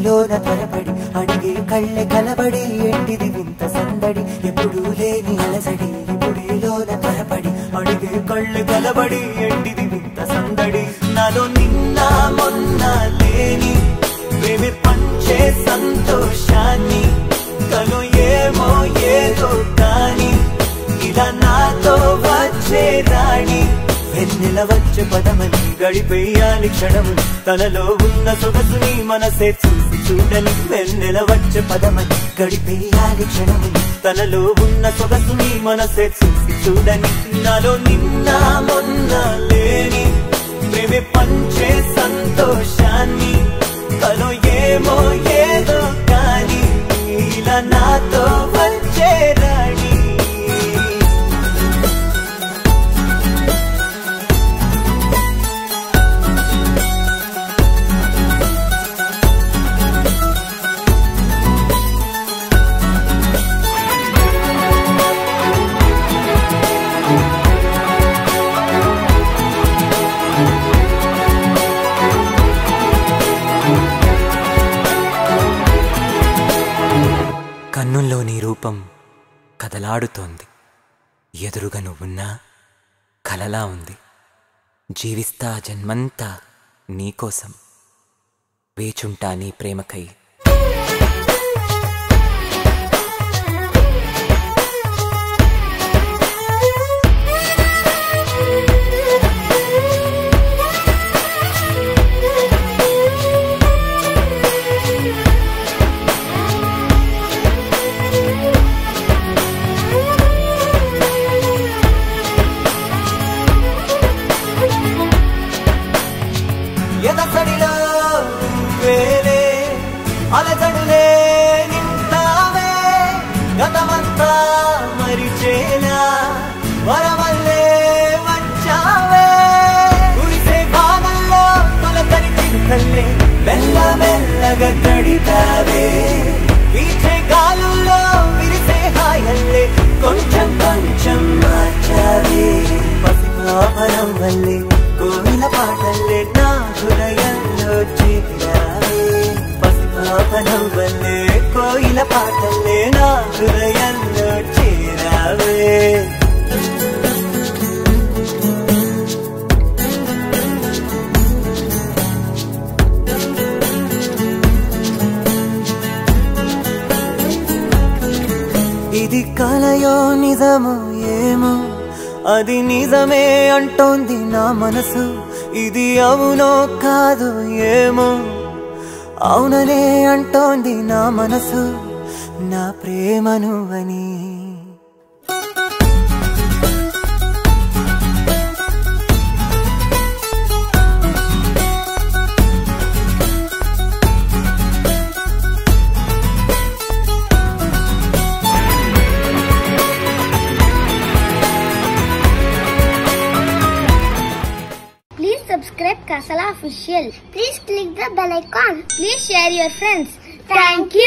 ఎప్పుడులోన త్వరపడి అడిగే కళ్ళె కలబడి ఎంటిది వింత సందడి ఎప్పుడు లేని అలసడి ఎప్పుడులోన త్వరపడి అడిగే కళ్ళె కలబడి ఎంటిది వింత సందడి నాలో నిన్న మొన్న లేని ప్రేమి పంచే సంతోషాన్ని కను ఏమో ఏదో కాని ఇలా నాతో వచ్చే రాణి వెన్నెల వచ్చే పదమని గడిపేయాలి క్షణముని తనలో ఉన్న సొగసుని మనసే చూసి చూడని వెన్నెల వచ్చే పదమని గడిపేయాలి క్షణముని తనలో ఉన్న సొగసుని మనసే చూసి చూడని నాలో నిన్న మొన్న లేని ప్రేమి పంచే సంతోషాన్ని కను ఏమో ఏదో కాని ఇలా నాతో వచ్చే రాణి కన్నుల్లో నీ రూపం కదలాడుతోంది ఎదురుగా నువ్వున్నా కలలా ఉంది జీవిస్తా జన్మంతా నీకోసం వేచుంటా నీ ప్రేమకై ఎదసడిలో వేలే అలజడులే నింటావే గతమంతా మరిచేలా వరమల్లే వచ్చావే కురిసే భాగంలో తొలకరి చిరుకల్లే మెల్ల మెల్లగా గడిపావే వీచే గాలుల్లో విరిసే హాయల్లే కొంచెం కొంచెం మార్చావే పసిపాపరం వల్లే కోవిల పాటల్లే నా హృదయంలో చేరావే పసిపాపరం వల్లే కోయిల పాటల్లే నా హృదయంలో చేరావే ఇది కలయో నిజమో ఏమో అది నిజమే అంటోంది నా మనసు ఇది అవునో కాదు ఏమో అవుననే అంటోంది నా మనసు నా ప్రేమను అని Please subscribe Kasala Official. Please click the bell icon. Please share your friends. Thank you.